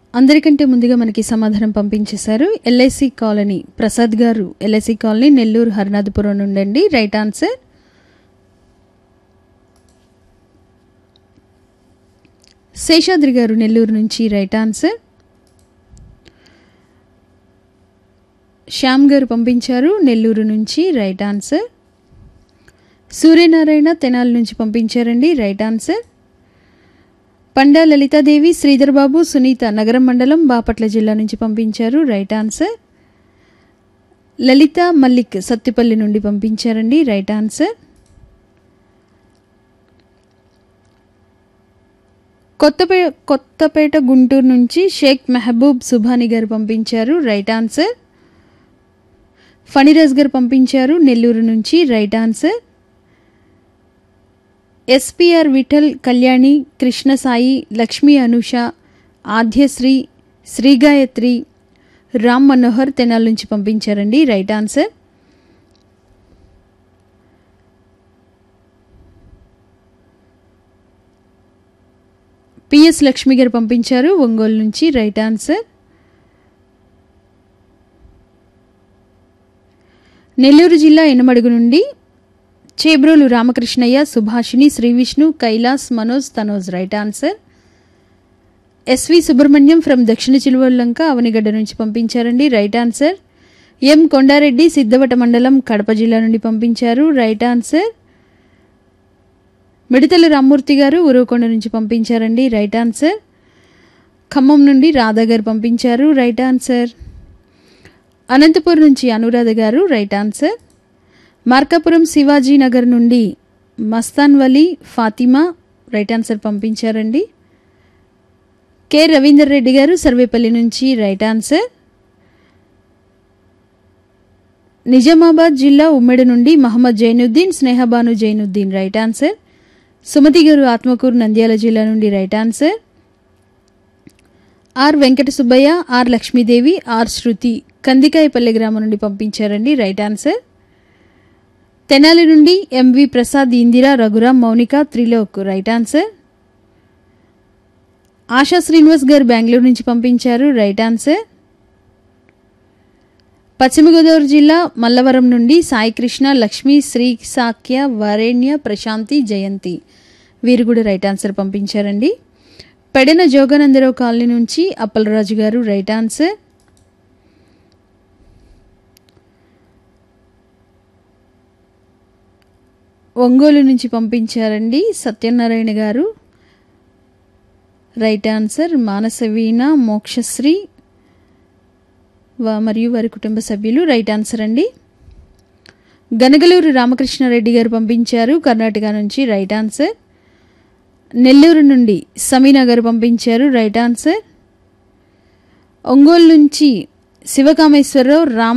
అందరికంటే ముందుగా మనకి సమాధానం పంపించేశారు LIC colony Prasad garu LIC colony Nellore Harinathapuram నుండండి రైట్ ఆన్సర్ శేషాద్రి గారు నెల్లూరు నుంచి రైట్ ఆన్సర్ శ్యామ్ గారు పంపించారు నెల్లూరు నుంచి రైట్ ఆన్సర్ సూర్యనారాయణ తెనాలి నుంచి పంపించారండి రైట్ ఆన్సర్ పండా లలితాదేవి శ్రీధర్ బాబు సునీత నగరం మండలం బాపట్ల జిల్లా నుంచి పంపించారు రైట్ ఆన్సర్ లలిత మల్లిక్ సత్తిపల్లి నుండి పంపించారండి రైట్ ఆన్సర్ కొత్తపే కొత్తపేట గుంటూరు నుంచి షేక్ మెహబూబ్ సుభాని గారు పంపించారు రైట్ ఆన్సర్ ఫణిరాజ్ గారు పంపించారు నెల్లూరు నుంచి right answer SPR Vittal Kalyani Krishnasai Lakshmi Anusha Aadyasri Srigayathri Ram Manohar Tenali నుంచి పంపించారండి రైట్ ఆన్సర్ పిఎస్ లక్ష్మి గారు పంపించారు ఒంగోలు నుంచి రైట్ ఆన్సర్ నెల్లూరు జిల్లా ఎనమడుగు నుండి Chebrolu Ramakrishnaiah Subhashini Srivishnu Kailash Manoj Tanoj right answer SV Subrahmanyam from Dakshina Chiluvallanka Avanigadda నుంచి పంపించారండి right answer M Kondareddy Siddhavata మండలం కడప జిల్లా నుండి పంపించారు రైట్ ఆన్సర్ మిడతల రామ్మూర్తి గారు ఉరవకొండ నుంచి పంపించారండి రైట్ ఆన్సర్ ఖమ్మం నుండి రాధా గారు పంపించారు రైట్ ఆన్సర్ అనంతపురం నుంచి అనురాధ గారు రైట్ ఆన్సర్ మార్కాపురం శివాజీ నగర్ నుండి మస్తాన్ వలీ ఫాతిమా రైట్ ఆన్సర్ పంపించారండి కె రవీందర్ రెడ్డి గారు సర్వేపల్లి నుంచి రైట్ ఆన్సర్ నిజామాబాద్ జిల్లా ఉమ్మెడ నుండి మహమ్మద్ జైనుద్దీన్ స్నేహబాను జైనుద్దీన్ రైట్ ఆన్సర్ సుమతి గారు ఆత్మకూరు నంద్యాల జిల్లా నుండి right answer R Venkata Subbaiah R Lakshmidevi R Shruthi Kandikayapalle గ్రామం నుండి పంపించారండి రైట్ ఆన్సర్ తెనాలి నుండి MV Prasad Indira Raghuram Mounika Trilok right answer Asha Srinivas garu Bengaluru నుంచి పంపించారు రైట్ ఆన్సర్ పశ్చిమ గోదావరి జిల్లా మల్లవరం నుండి సాయికృష్ణ లక్ష్మి శ్రీ సాక్య వరేణ్య ప్రశాంతి జయంతి వీరు కూడా రైట్ ఆన్సర్ పంపించారండి పెడన జోగానందరావు కాలనీ నుంచి అప్పలరాజు గారు రైట్ ఆన్సర్ ఒంగోలు నుంచి పంపించారండి సత్యనారాయణ గారు రైట్ ఆన్సర్ మానసవీణ మోక్షశ్రీ వా- మరియు వారి కుటుంబ సభ్యులు రైట్ ఆన్సర్ అండి గనగలూరు రామకృష్ణారెడ్డి గారు పంపించారు కర్ణాటక నుంచి రైట్ ఆన్సర్ నెల్లూరు నుండి సమీనా గారు పంపించారు రైట్ ఆన్సర్ ఒంగోలు నుంచి శివకామేశ్వరరావు రామ్